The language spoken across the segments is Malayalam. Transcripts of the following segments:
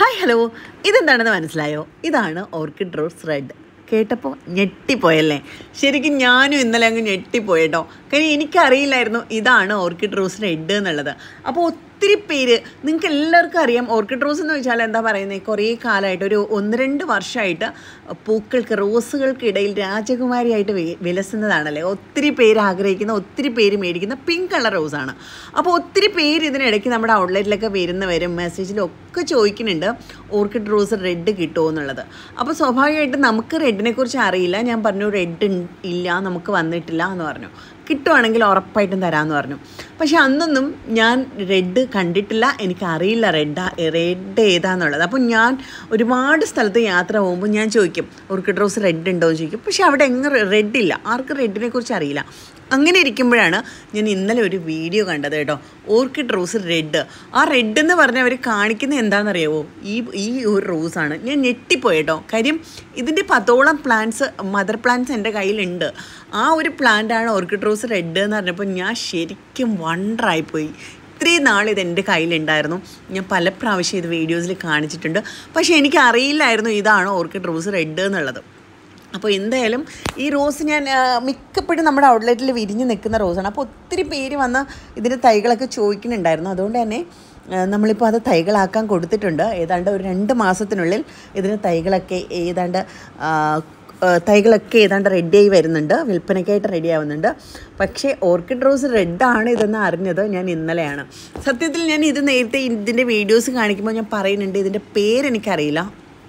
ഹായ് ഹലോ ഇതെന്താണെന്ന് മനസ്സിലായോ ഇതാണ് ഓർക്കിഡ് റോസ് റെഡ് കേട്ടപ്പോൾ ഞെട്ടിപ്പോയല്ലേ ശരിക്കും ഞാനും ഇന്നലെ അങ്ങ് ഞെട്ടിപ്പോയട്ടോ കാര്യം എനിക്കറിയില്ലായിരുന്നു ഇതാണ് ഓർക്കിഡ് റോസ് റെഡ് എന്നുള്ളത് അപ്പോൾ ഒത്തിരി പേര് നിങ്ങൾക്ക് എല്ലാവർക്കും അറിയാം ഓർക്കിഡ് റോസ് എന്ന് വെച്ചാൽ എന്താ പറയുന്നത് കുറേ കാലമായിട്ട് ഒരു ഒന്ന് രണ്ട് വർഷമായിട്ട് പൂക്കൾക്ക് റോസുകൾക്കിടയിൽ രാജകുമാരിയായിട്ട് വി- വിലസുന്നതാണല്ലേ ഒത്തിരി പേര് ആഗ്രഹിക്കുന്ന ഒത്തിരി പേര് മേടിക്കുന്ന പിങ്ക് കളർ റോസാണ് അപ്പോൾ ഒത്തിരി പേര് ഇതിനിടയ്ക്ക് നമ്മുടെ ഔട്ട്ലെറ്റിലൊക്കെ വരുന്നവരും മെസ്സേജിലും ഒക്കെ ചോദിക്കുന്നുണ്ട് ഓർക്കിഡ് റോസ് റെഡ് കിട്ടുമോ എന്നുള്ളത് അപ്പോൾ സ്വാഭാവികമായിട്ടും നമുക്ക് റെഡിനെ കുറിച്ച് അറിയില്ല ഞാൻ പറഞ്ഞു റെഡ് ഇല്ല നമുക്ക് വന്നിട്ടില്ല എന്ന് പറഞ്ഞു കിട്ടുവാണെങ്കിൽ ഉറപ്പായിട്ടും തരാമെന്ന് പറഞ്ഞു പക്ഷെ അന്നൊന്നും ഞാൻ റെഡ് കണ്ടിട്ടില്ല എനിക്കറിയില്ല റെഡ് റെഡ് ഏതാന്നുള്ളത് അപ്പോൾ ഞാൻ ഒരുപാട് സ്ഥലത്ത് യാത്ര പോകുമ്പോൾ ഞാൻ ചോദിക്കും ഓർക്കിഡ് റോസ് റെഡ് ഉണ്ടോ എന്ന് ചോദിക്കും പക്ഷെ അവിടെ എങ്ങ് റെഡ് ഇല്ല ആർക്കും റെഡിനെ കുറിച്ച് അറിയില്ല അങ്ങനെ ഇരിക്കുമ്പോഴാണ് ഞാൻ ഇന്നലെ ഒരു വീഡിയോ കണ്ടത് കേട്ടോ ഓർക്കിഡ് റോസ് റെഡ് ആ റെഡ് എന്ന് പറഞ്ഞാൽ അവർ കാണിക്കുന്നത് എന്താണെന്നറിയാവോ ഈ ഈ ഒരു റോസാണ് ഞാൻ ഞെട്ടിപ്പോയി കേട്ടോ കാര്യം ഇതിൻ്റെ പത്തോളം പ്ലാന്റ്സ് മദർ പ്ലാന്റ്സ് എൻ്റെ കയ്യിലുണ്ട് ആ ഒരു പ്ലാന്റാണ് ഓർക്കിഡ് റോസ് റെഡ് എന്ന് പറഞ്ഞപ്പോൾ ഞാൻ ശരിക്കും വണ്ടറായിപ്പോയി ഇത്രയും നാൾ ഇത് എൻ്റെ കയ്യിലുണ്ടായിരുന്നു ഞാൻ പല പ്രാവശ്യം ഇത് വീഡിയോസിൽ കാണിച്ചിട്ടുണ്ട് പക്ഷേ എനിക്ക് അറിയില്ലായിരുന്നു ഇതാണ് ഓർക്കിഡ് റോസ് റെഡ് എന്നുള്ളത് അപ്പോൾ എന്തായാലും ഈ റോസ് ഞാൻ ആ, മിക്കപ്പോഴും നമ്മുടെ ഔട്ട്ലെറ്റിൽ വിരിഞ്ഞ് നിൽക്കുന്ന റോസാണ് അപ്പോൾ ഒത്തിരി പേര് വന്ന് ഇതിൻ്റെ തൈകളൊക്കെ ചോദിക്കുന്നുണ്ടായിരുന്നു അതുകൊണ്ട് തന്നെ ആ, നമ്മളിപ്പോൾ അത് തൈകളാക്കാൻ കൊടുത്തിട്ടുണ്ട് ഏതാണ്ട് ഒരു രണ്ട് മാസത്തിനുള്ളിൽ ഇതിന് തൈകളൊക്കെ ഏതാണ്ട് ആ, ആ, തൈകളൊക്കെ ഏതാണ്ട് റെഡിയായി വരുന്നുണ്ട് വിൽപ്പനയ്ക്കായിട്ട് റെഡി ആവുന്നുണ്ട് പക്ഷേ ഓർക്കിഡ് റോസ് റെഡാണ് ഇതെന്ന് അറിഞ്ഞത് ഞാൻ ഇന്നലെയാണ് സത്യത്തിൽ ഞാൻ ഇത് നേരത്തെ ഇതിൻ്റെ വീഡിയോസ് കാണിക്കുമ്പോൾ ഞാൻ പറയുന്നുണ്ട് ഇതിൻ്റെ പേരെനിക്കറിയില്ല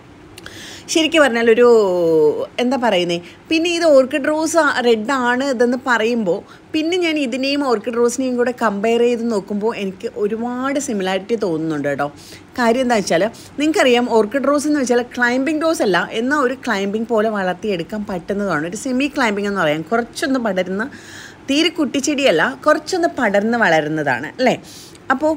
ശരിക്കും പറഞ്ഞാൽ ഒരു എന്താ പറയുന്നത് പിന്നെ ഇത് ഓർക്കിഡ് റോസ് റെഡ് ആണ് ഇതെന്ന് പറയുമ്പോൾ പിന്നെ ഞാൻ ഇതിനെയും ഓർക്കിഡ് റോസിനെയും കൂടെ കമ്പയർ ചെയ്ത് നോക്കുമ്പോൾ എനിക്ക് ഒരുപാട് സിമിലാരിറ്റി തോന്നുന്നുണ്ട് കേട്ടോ കാര്യം എന്താ വെച്ചാൽ നിങ്ങൾക്കറിയാം ഓർക്കിഡ് റോസ് എന്ന് വെച്ചാൽ ക്ലൈംബിംഗ് റോസ് അല്ല എന്നാൽ ഒരു ക്ലൈംബിംഗ് പോലെ വളർത്തിയെടുക്കാൻ പറ്റുന്നതാണ് ഒരു സെമി ക്ലൈംബിംഗ് എന്ന് പറയാം കുറച്ചൊന്ന് പടരുന്ന തീരെ കുട്ടിച്ചെടിയല്ല കുറച്ചൊന്ന് പടർന്ന് വളരുന്നതാണ് അല്ലേ അപ്പോൾ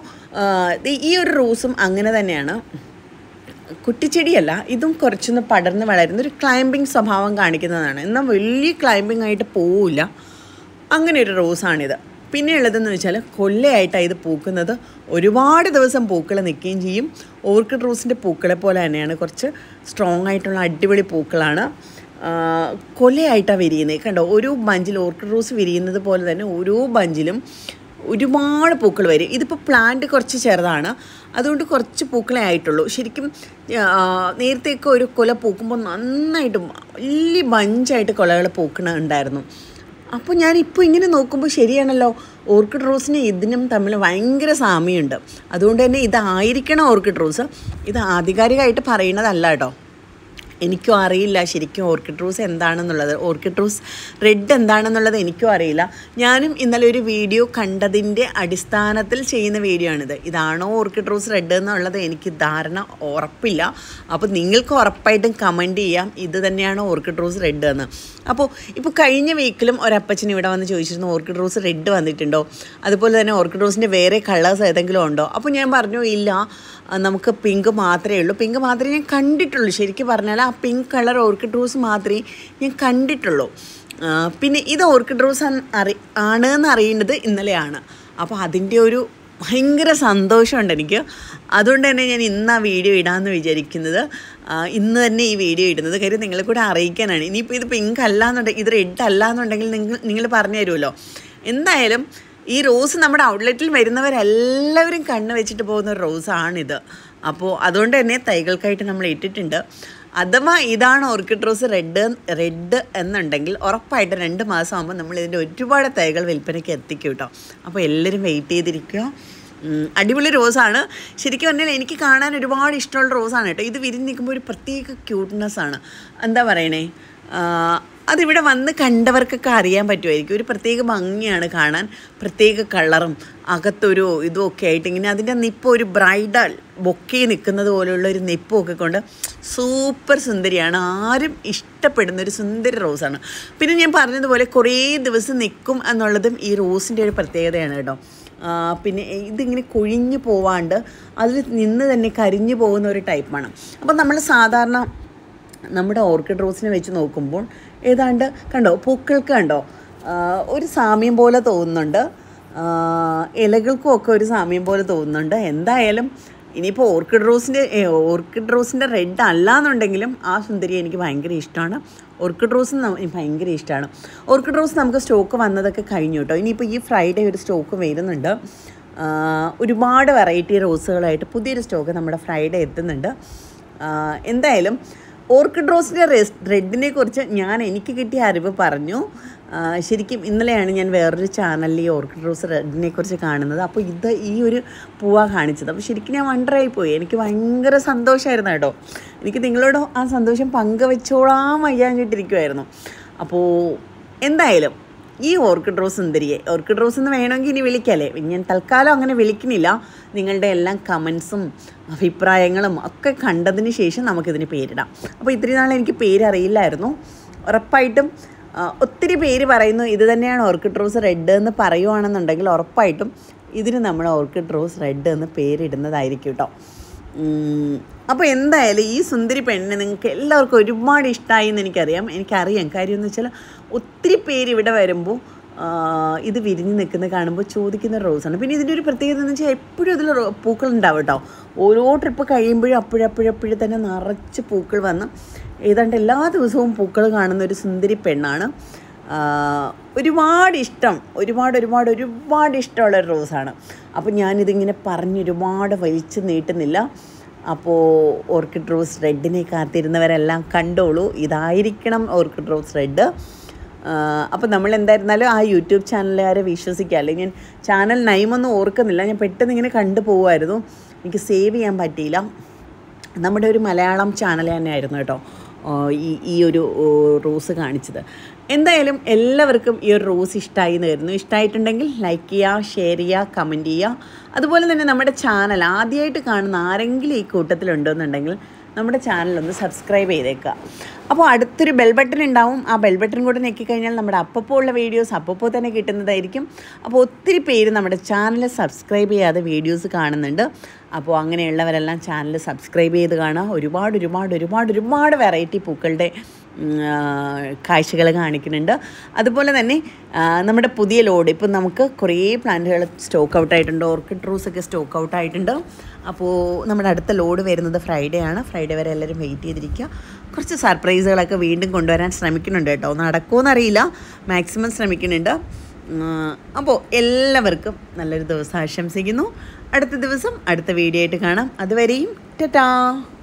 ഈ ഒരു റോസും അങ്ങനെ തന്നെയാണ് കുറ്റിച്ചെടിയല്ല ഇതും കുറച്ചൊന്ന് പടർന്ന് വളരുന്ന ഒരു ക്ലൈംബിംഗ് സ്വഭാവം കാണിക്കുന്നതാണ് എന്നാൽ വലിയ ക്ലൈംബിംഗ് ആയിട്ട് പോവില്ല അങ്ങനെ ഒരു റോസാണിത് പിന്നെ ഉള്ളതെന്ന് വെച്ചാൽ കൊല്ലയായിട്ടാണ് ഇത് പൂക്കുന്നത് ഒരുപാട് ദിവസം പൂക്കൾ നിൽക്കുകയും ചെയ്യും ഓർക്കിഡ് റോസിൻ്റെ പൂക്കളെ പോലെ തന്നെയാണ് കുറച്ച് സ്ട്രോങ് ആയിട്ടുള്ള അടിപൊളി പൂക്കളാണ് ആ, കൊലയായിട്ടാണ് വിരിയുന്നത് കണ്ടോ ഓരോ ബഞ്ചിൽ ഓർക്കിഡ് റോസ് വിരിയുന്നത് പോലെ തന്നെ ഓരോ ബഞ്ചിലും ഒരുപാട് പൂക്കൾ വരും ഇതിപ്പോൾ പ്ലാന്റ് കുറച്ച് ചെറുതാണ് അതുകൊണ്ട് കുറച്ച് പൂക്കളെ ആയിട്ടുള്ളൂ ശരിക്കും ആ, നേരത്തെയൊക്കെ ഒരു കൊല പൂക്കുമ്പോൾ നന്നായിട്ട് വലിയ ബഞ്ചായിട്ട് കൊലകൾ പൂക്കണുണ്ടായിരുന്നു അപ്പോൾ ഞാനിപ്പോൾ ഇങ്ങനെ നോക്കുമ്പോൾ ശരിയാണല്ലോ ഓർക്കിഡ് റോസിന് ഇതിനും തമ്മിൽ ഭയങ്കര സാമ്യമുണ്ട് അതുകൊണ്ട് തന്നെ ഇതായിരിക്കണം ഓർക്കിഡ് റോസ് ഇത് ആധികാരികമായിട്ട് പറയണതല്ല കേട്ടോ എനിക്കും അറിയില്ല ശരിക്കും ഓർക്കിഡ് റോസ് എന്താണെന്നുള്ളത് ഓർക്കിഡ് റോസ് റെഡ് എന്താണെന്നുള്ളത് എനിക്കും അറിയില്ല ഞാനും ഇന്നലെ ഒരു വീഡിയോ കണ്ടതിൻ്റെ അടിസ്ഥാനത്തിൽ ചെയ്യുന്ന വീഡിയോ ആണിത് ഇതാണോ ഓർക്കിഡ് റോസ് റെഡ് എന്നുള്ളത് എനിക്ക് ധാരണ ഉറപ്പില്ല അപ്പോൾ നിങ്ങൾക്ക് ഉറപ്പായിട്ടും കമൻറ്റ് ചെയ്യാം ഇത് തന്നെയാണോ ഓർക്കിഡ് റോസ് റെഡ് എന്ന് അപ്പോൾ ഇപ്പോൾ കഴിഞ്ഞ വീക്കിലും ഒരപ്പച്ചൻ ഇവിടെ വന്ന് ചോദിച്ചിരുന്നു ഓർക്കിഡ് റോസ് റെഡ് വന്നിട്ടുണ്ടോ അതുപോലെ തന്നെ ഓർക്കിഡ് റോസിൻ്റെ വേറെ കളേഴ്സ് ഏതെങ്കിലും ഉണ്ടോ അപ്പോൾ ഞാൻ പറഞ്ഞു ഇല്ല ആ, നമുക്ക് പിങ്ക് മാത്രമേ ഉള്ളൂ പിങ്ക് മാത്രമേ ഞാൻ കണ്ടിട്ടുള്ളൂ ശരിക്കും പറഞ്ഞാൽ ആ പിങ്ക് കളർ ഓർക്കിഡ് റോസ് മാത്രമേ ഞാൻ കണ്ടിട്ടുള്ളൂ ആ, പിന്നെ ഇത് ഓർക്കിഡ് റോസ് ആണ് അറി ആണ് എന്ന് അറിയുന്നത് ഇന്നലെയാണ് അപ്പോൾ അതിൻ്റെ ഒരു ഭയങ്കര സന്തോഷമുണ്ട് എനിക്ക് അതുകൊണ്ട് തന്നെ ഞാൻ ഇന്ന് ആ വീഡിയോ ഇടാമെന്ന് വിചാരിക്കുന്നത് ആ, ഇന്ന് തന്നെ ഈ വീഡിയോ ഇടുന്നത് കാര്യം നിങ്ങളെ കൂടെ അറിയിക്കാനാണ് ഇനിയിപ്പോൾ ഇത് പിങ്ക് അല്ല എന്നുണ്ടെങ്കിൽ ഇത് റെഡ് അല്ല എന്നുണ്ടെങ്കിൽ നിങ്ങൾ നിങ്ങൾ പറഞ്ഞു തരുമല്ലോ എന്തായാലും ഈ റോസ് നമ്മുടെ ഔട്ട്ലെറ്റിൽ വരുന്നവരെല്ലാവരും കണ്ണ് വെച്ചിട്ട് പോകുന്ന ഒരു റോസാണിത് അപ്പോൾ അതുകൊണ്ട് തന്നെ തൈകൾക്കായിട്ട് നമ്മൾ ഇട്ടിട്ടുണ്ട് അഥവാ ഇതാണ് ഓർക്കിഡ് റോസ് റെഡ് റെഡ് എന്നുണ്ടെങ്കിൽ ഉറപ്പായിട്ട് രണ്ട് മാസം ആകുമ്പോൾ നമ്മൾ ഇതിൻ്റെ ഒരുപാട് തൈകൾ വിൽപ്പനയ്ക്ക് എത്തിക്കും കേട്ടോ അപ്പോൾ എല്ലാവരും വെയിറ്റ് ചെയ്തിരിക്കുക ഉം, അടിപൊളി റോസാണ് ശരിക്കും പറഞ്ഞാൽ എനിക്ക് കാണാൻ ഒരുപാട് ഇഷ്ടമുള്ള റോസാണ് കേട്ടോ ഇത് വിരിഞ്ഞ് നിൽക്കുമ്പോൾ ഒരു പ്രത്യേക ക്യൂട്ട്നെസ് ആണ് എന്താ പറയണേ ആ, അതിവിടെ വന്ന് കണ്ടവർക്കൊക്കെ അറിയാൻ പറ്റുമായിരിക്കും ഒരു പ്രത്യേക ഭംഗിയാണ് കാണാൻ പ്രത്യേക കളറും അകത്തൊരു ഇതും ഒക്കെ ആയിട്ട് ഇങ്ങനെ അതിൻ്റെ നിപ്പ് ഒരു ബ്രൈഡൽ ബൊക്കെ നിൽക്കുന്നത് പോലെയുള്ള ഒരു നിപ്പും ഒക്കെ കൊണ്ട് സൂപ്പർ സുന്ദരിയാണ് ആരും ഇഷ്ടപ്പെടുന്ന ഒരു സുന്ദരി റോസാണ് പിന്നെ ഞാൻ പറഞ്ഞതുപോലെ കുറേ ദിവസം നിൽക്കും എന്നുള്ളതും ഈ റോസിൻ്റെ ഒരു പ്രത്യേകതയാണ് കേട്ടോ ആ, പിന്നെ ഇതിങ്ങനെ കൊഴിഞ്ഞു പോവാണ്ട് അതിൽ നിന്ന് തന്നെ കരിഞ്ഞു പോകുന്ന ഒരു ടൈപ്പാണ് അപ്പം നമ്മൾ സാധാരണ നമ്മുടെ ഓർക്കിഡ് റോസിനെ വെച്ച് നോക്കുമ്പോൾ ഏതാണ്ട് കണ്ടോ പൂക്കൾക്ക് കണ്ടോ ആ, ഒരു സാമ്യം പോലെ തോന്നുന്നുണ്ട് ആ, ഇലകൾക്കും ഒക്കെ ഒരു സാമ്യം പോലെ തോന്നുന്നുണ്ട് എന്തായാലും ഇനിയിപ്പോൾ ഓർക്കിഡ് റോസിൻ്റെ ഓർക്കിഡ് റോസിൻ്റെ റെഡ് അല്ലാന്നുണ്ടെങ്കിലും ആ സുന്ദരി എനിക്ക് ഭയങ്കര ഇഷ്ടമാണ് ഓർക്കിഡ് റോസ് ന- എനിക്ക് ഭയങ്കര ഇഷ്ടമാണ് ഓർക്കിഡ് റോസ് നമുക്ക് സ്റ്റോക്ക് വന്നതൊക്കെ കഴിഞ്ഞു കേട്ടോ ഇനിയിപ്പോൾ ഈ ഫ്രൈഡേ ഒരു സ്റ്റോക്ക് വരുന്നുണ്ട് ആ, ഒരുപാട് വെറൈറ്റി റോസുകളായിട്ട് പുതിയൊരു സ്റ്റോക്ക് നമ്മുടെ ഫ്രൈഡേ എത്തുന്നുണ്ട് ആ, എന്തായാലും ഓർക്കിഡ് റോസിൻ്റെ റെഡിനെ കുറിച്ച് ഞാൻ എനിക്ക് കിട്ടിയ അറിവ് പറഞ്ഞു ആ, ശരിക്കും ഇന്നലെയാണ് ഞാൻ വേറൊരു ചാനലിൽ ഈ ഓർക്കിഡ് റോസ് റെഡിനെ കുറിച്ച് കാണുന്നത് അപ്പോൾ ഇത് ഈ ഒരു പൂവാ കാണിച്ചത് അപ്പോൾ ശരിക്കും ഞാൻ വണ്ടറായി പോയി എനിക്ക് ഭയങ്കര സന്തോഷമായിരുന്നു കേട്ടോ എനിക്ക് നിങ്ങളോട് ആ സന്തോഷം പങ്കുവെച്ചോളാൻ വയ്യാഞ്ഞിട്ടിരിക്കുമായിരുന്നു അപ്പോൾ എന്തായാലും ഈ ഓർക്കിഡ് റോസ് സുന്ദരിയെ ഓർക്കിഡ് റോസ് എന്ന് വേണമെങ്കിൽ ഇനി വിളിക്കാല്ലേ ഞാൻ തൽക്കാലം അങ്ങനെ വിളിക്കുന്നില്ല നിങ്ങളുടെ എല്ലാം കമൻസും അഭിപ്രായങ്ങളും ഒക്കെ കണ്ടതിന് ശേഷം നമുക്കിതിന് പേരിടാം അപ്പോൾ ഇത്രയും നാൾ എനിക്ക് പേരറിയില്ലായിരുന്നു ഉറപ്പായിട്ടും ആ, ഒത്തിരി പേര് പറയുന്നു ഇത് തന്നെയാണ് ഓർക്കിഡ് റോസ് റെഡ് എന്ന് പറയുവാണെന്നുണ്ടെങ്കിൽ ഉറപ്പായിട്ടും ഇതിന് നമ്മൾ ഓർക്കിഡ് റോസ് റെഡ് എന്ന് പേരിടുന്നതായിരിക്കും കേട്ടോ അപ്പോൾ എന്തായാലും ഈ സുന്ദരി പെണ്ണിനെ നിങ്ങൾക്ക് എല്ലാവർക്കും ഒരുപാട് ഇഷ്ടമായി എന്ന് എനിക്കറിയാം എനിക്കറിയാം കാര്യം എന്ന് വെച്ചാൽ ഒത്തിരി പേര് ഇവിടെ വരുമ്പോൾ ആ, ഇത് വിരിഞ്ഞ് നിൽക്കുന്നത് കാണുമ്പോൾ ചോദിക്കുന്ന റോസാണ് പിന്നെ ഇതിൻ്റെ ഒരു പ്രത്യേകത എന്ന് വെച്ചാൽ എപ്പോഴും ഇതിൽ റോ- പൂക്കൾ ഉണ്ടാവും കേട്ടോ ഓരോ ട്രിപ്പ് കഴിയുമ്പോഴും അപ്പോഴപ്പോഴപ്പോഴും തന്നെ നിറച്ച് പൂക്കൾ വന്ന് ഏതാണ്ട് എല്ലാ ദിവസവും പൂക്കൾ കാണുന്ന ഒരു സുന്ദരി പെണ്ണാണ് ആ, ഒരുപാട് ഇഷ്ടം ഒരുപാട് ഒരുപാട് ഒരുപാട് ഇഷ്ടമുള്ള ഒരു റോസാണ് അപ്പോൾ ഞാനിതിങ്ങനെ പറഞ്ഞ് ഒരുപാട് വലിച്ചു നീട്ടുന്നില്ല അപ്പോൾ ഓർക്കിഡ് റോസ് റെഡിനെ കാത്തിരുന്നവരെല്ലാം കണ്ടോളൂ ഇതായിരിക്കണം ഓർക്കിഡ് റോസ് റെഡ് അപ്പോൾ നമ്മൾ എന്തായിരുന്നാലും ആ യൂട്യൂബ് ചാനലുകാരെ വിശ്വസിക്കുക അല്ലെങ്കിൽ ഞാൻ ചാനൽ നൈമൊന്നും ഓർക്കുന്നില്ല ഞാൻ പെട്ടെന്ന് ഇങ്ങനെ കണ്ടു പോകുമായിരുന്നു എനിക്ക് സേവ് ചെയ്യാൻ പറ്റിയില്ല നമ്മുടെ ഒരു മലയാളം ചാനൽ തന്നെയായിരുന്നു കേട്ടോ ആ, ഈ ഈ ഒരു ഓ, റോസ് കാണിച്ചത് എന്തായാലും എല്ലാവർക്കും ഈ ഒരു റോസ് ഇഷ്ടമായി എന്ന് കരുതുന്നു ഇഷ്ടമായിട്ടുണ്ടെങ്കിൽ ലൈക്ക് ചെയ്യുക ഷെയർ ചെയ്യുക കമൻറ്റ് ചെയ്യുക അതുപോലെ തന്നെ നമ്മുടെ ചാനൽ ആദ്യമായിട്ട് കാണുന്ന ആരെങ്കിലും ഈ കൂട്ടത്തിലുണ്ടെന്നുണ്ടെങ്കിൽ നമ്മുടെ ചാനലൊന്ന് സബ്സ്ക്രൈബ് ചെയ്തേക്കുക അപ്പോൾ അടുത്തൊരു ബെൽ ബട്ടൺ ഉണ്ടാവും ആ ബെൽ ബട്ടൺ കൂടെ ഞെക്കിക്കഴിഞ്ഞാൽ നമ്മുടെ അപ്പപ്പോൾ ഉള്ള വീഡിയോസ് അപ്പപ്പോൾ തന്നെ കിട്ടുന്നതായിരിക്കും അപ്പോൾ ഒത്തിരി പേര് നമ്മുടെ ചാനൽ സബ്സ്ക്രൈബ് ചെയ്യാതെ വീഡിയോസ് കാണുന്നുണ്ട് അപ്പോൾ അങ്ങനെയുള്ളവരെല്ലാം ചാനൽ സബ്സ്ക്രൈബ് ചെയ്ത് കാണുക ഒരുപാട് ഒരുപാട് ഒരുപാട് ഒരുപാട് വെറൈറ്റി പൂക്കളുടെ കാഴ്ചകൾ കാണിക്കുന്നുണ്ട് അതുപോലെ തന്നെ ആ, നമ്മുടെ പുതിയ ലോഡ് ഇപ്പം നമുക്ക് കുറേ പ്ലാന്റുകൾ സ്റ്റോക്ക് ഔട്ട് ആയിട്ടുണ്ട് ഓർക്കിഡ് റോസ് ഒക്കെ സ്റ്റോക്ക് ഔട്ട് ആയിട്ടുണ്ട് അപ്പോൾ നമ്മുടെ അടുത്ത ലോഡ് വരുന്നത് ഫ്രൈഡേ ആണ് ഫ്രൈഡേ വരെ എല്ലാവരും വെയിറ്റ് ചെയ്തിരിക്കുക കുറച്ച് സർപ്രൈസുകളൊക്കെ വീണ്ടും കൊണ്ടുവരാൻ ശ്രമിക്കുന്നുണ്ട് കേട്ടോ നടക്കുമെന്നറിയില്ല മാക്സിമം ശ്രമിക്കുന്നുണ്ട് അപ്പോൾ എല്ലാവർക്കും നല്ലൊരു ദിവസം ആശംസിക്കുന്നു അടുത്ത ദിവസം അടുത്ത വീഡിയോ ആയിട്ട് കാണാം അതുവരെയും ടാ